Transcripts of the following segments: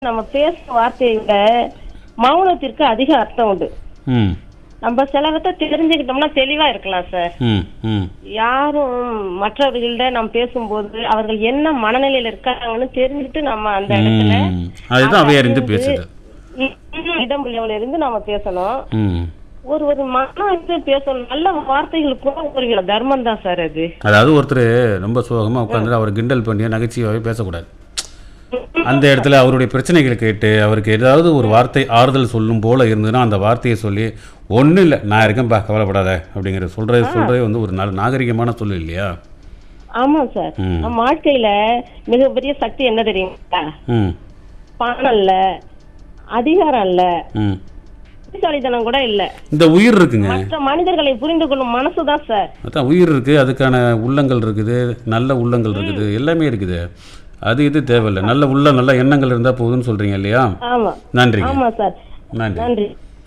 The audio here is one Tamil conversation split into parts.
நம்ம பேசுற வார்த்தையை விட மௌனத்திற்கு அதிக அர்த்தம் உண்டு ம் நம்ம சிலவத்தை தெரிஞ்சுக்கிட்டோம்னா தெளிவா இருக்கலாம் சார் ம் ம் யாரும் மற்றவர்கள்ட்ட நம்ம பேசும்போது அவர்கள் என்ன மனநிலையில இருக்காங்கன்னு தெரிஞ்சுட்டு நம்ம அந்த இடத்துல ம். அதுதான் அவை அறிந்து பேசுது இ- இடம் புரியவள இருந்து நம்ம பேசணும் ம் ஒரு ஒரு மனம் வந்து பேசணும் நல்ல வார்த்தைகள் கூட ஒரு வித தர்மம் தான் சார் அது அதாவது ஒருத்தர் ரொம்ப சோகமாக உட்காந்து அவர் கிண்டல் பண்ணி நகைச்சுவையாகவே பேசக்கூடாது அந்த இடத்துல அவருடைய பிரச்சனைகளை கேட்டு அவருக்கு ஏதாவது ஒரு வார்த்தை ஆறுதல் சொல்லும் போல இருந்ததுன்னா அந்த வார்த்தையை சொல்லி ஒன்றும் இல்லை நான் இருக்கேன்பா கவலைப்படாத அப்படிங்கிற சொல்கிறது சொல்கிறதே வந்து ஒரு நல்ல நாகரிகமான சொல்லு இல்லையா ஆமா சார் ம். நம்ம வாழ்க்கையில மிகப்பெரிய சக்தி என்ன தெரியுங்களா ம் பணம் இல்ல அதிகாரம் இல்ல ம் புத்திசாலித்தனம் கூட இல்ல இந்த உயிர் இருக்குங்க மற்ற மனிதர்களை புரிந்து கொள்ளும் மனசுதான் சார் அதான் உயிர் இருக்குது அதுக்கான உள்ளங்கள் இருக்குது நல்ல உள்ளங்கள் இருக்குது எல்லாமே இருக்குது அது இது தேவையில்லை நல்ல உள்ள நல்ல எண்ணங்கள் இருந்தால் போதும்னு சொல்கிறீங்க இல்லையா ஆமா நன்றிங்க ஆமா சார் நன்றி நன்றி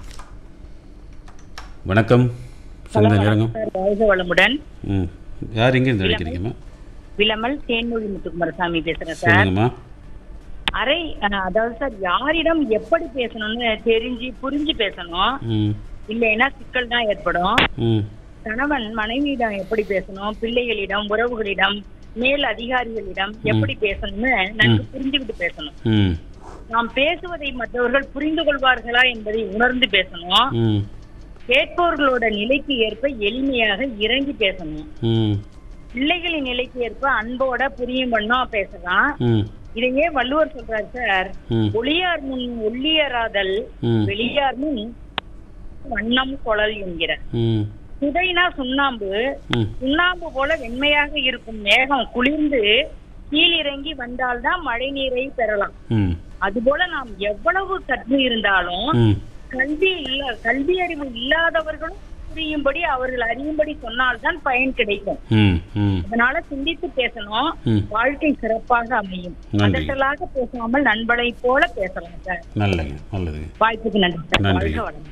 வணக்கம் சிறந்த நேரங்க வாழ்க வளமுடன் ம் யார் எங்கே இருந்து அழைக்கிறீங்கம்மா விளமல் தேன்மொழி முத்துக்குமாரசாமி பேசுறேன் சார் சொல்லுங்கம்மா அரை அஹ், அதாவது சார் யாரிடம் எப்படி பேசணும்னு தெரிஞ்சு புரிஞ்சு பேசணும் ம் இல்லைன்னா சிக்கல் தான் ஏற்படும் ம் கணவன் மனைவியிடம் எப்படி பேசணும் பிள்ளைகளிடம் உறவுகளிடம் மேல் அதிகாரிகளிடம் எப்படி பேசணும்னு நன்கு புரிஞ்சுக்கிட்டு பேசணும் ம் நாம் பேசுவதை மற்றவர்கள் புரிந்து கொள்வார்களா என்பதை உணர்ந்து பேசணும் ம் கேட்பவர்களோட நிலைக்கு ஏற்ப எளிமையாக இறங்கி பேசணும் ம் பிள்ளைகளின் நிலைக்கு ஏற்ப அன்போட புரியும் பண்ணோம் பேசலாம் ம் இதையே வள்ளுவர் சொல்றாரு சார் ம் ஒளியார் முன் ஒள்ளியராதல் ம் வெளியார் முன் வண்ணம் குழல் என்கிறார் ம் சுதைனா சுண்ணாம்பு ம் சுண்ணாம்பு போல வெண்மையாக இருக்கும் மேகம் குளிர்ந்து கீழிறங்கி வந்தால்தான் மழை நீரை பெறலாம் ம் அதுபோல நாம் எவ்வளவு கற்று இருந்தாலும் ம் கல்வி இல்ல கல்வி அறிவு இல்லாதவர்களும் புரியும்படி அவர்கள் அறியும்படி சொன்னால்தான் பயன் கிடைக்கும் ம் ம் அதனால சிந்தித்து பேசணும் ம். வாழ்க்கை சிறப்பாக அமையும் நன்றி. அதட்டலாக பேசாமல் நண்பனை போல பேசலாம் சார் நல்லதுங்க நல்லதுங்க வாய்ப்புக்கு நன்றி சார் நன்றி. வாழ்க வளமுடன்.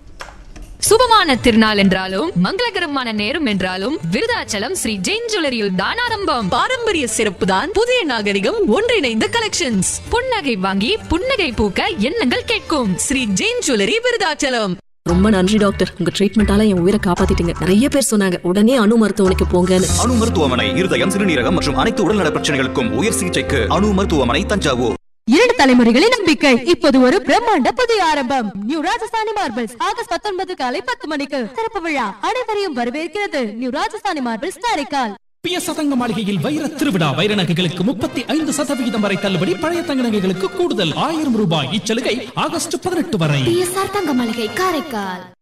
சுபமான திருநாள் என்றாலும் மங்களகரமான நேரம் என்றாலும் விருதாச்சலம் ஸ்ரீ ஜெயின் ஜுவல்லரியில் தான் ஆரம்பம் பாரம்பரிய சிறப்பு தான் புதிய நாகரிகம் ஒன்றிணைந்த கலெக்ஷன்ஸ் புன்னகை வாங்கி புன்னகை பூக்க எண்ணங்கள் கேட்கும் ஸ்ரீ ஜெயின் ஜுவல்லரி விருதாச்சலம் ரொம்ப நன்றி டாக்டர் உங்க ட்ரீட்மெண்டால என் உயிரை காப்பாத்திட்டீங்க நிறைய பேர் சொன்னாங்க உடனே அணு மருத்துவமனைக்கு போங்கன்னு அணு மருத்துவமனை இருதயம் சிறுநீரகம் மற்றும் அனைத்து உடல்நல பிரச்சனைகளுக்கும் உயர் சிகிச்சைக்கு அணு மருத்துவமனை தஞ்சாவூர் இரண்டு தலைமுறைகளின் நம்பிக்கை இப்போது ஒரு பிரம்மாண்ட புதிய ஆரம்பம் நியூ ராஜஸ்தானி மார்பிள்ஸ் ஆகஸ்ட் பத்தொன்பது காலை பத்து மணிக்கு திறப்பு விழா அனைவரையும் வரவேற்கிறது நியூ ராஜஸ்தானி மார்பிள்ஸ் காரைக்கால் பிய சதங்க மாளிகையில் வைர திருவிழா வைர நகைகளுக்கு முப்பத்தி ஐந்து சதவிகிதம் வரை தள்ளுபடி பழைய தங்க நகைகளுக்கு கூடுதல் ஆயிரம் ரூபாய் இச்சலுகை ஆகஸ்ட் பதினெட்டு வரை தங்க மளிகை காரைக்கால்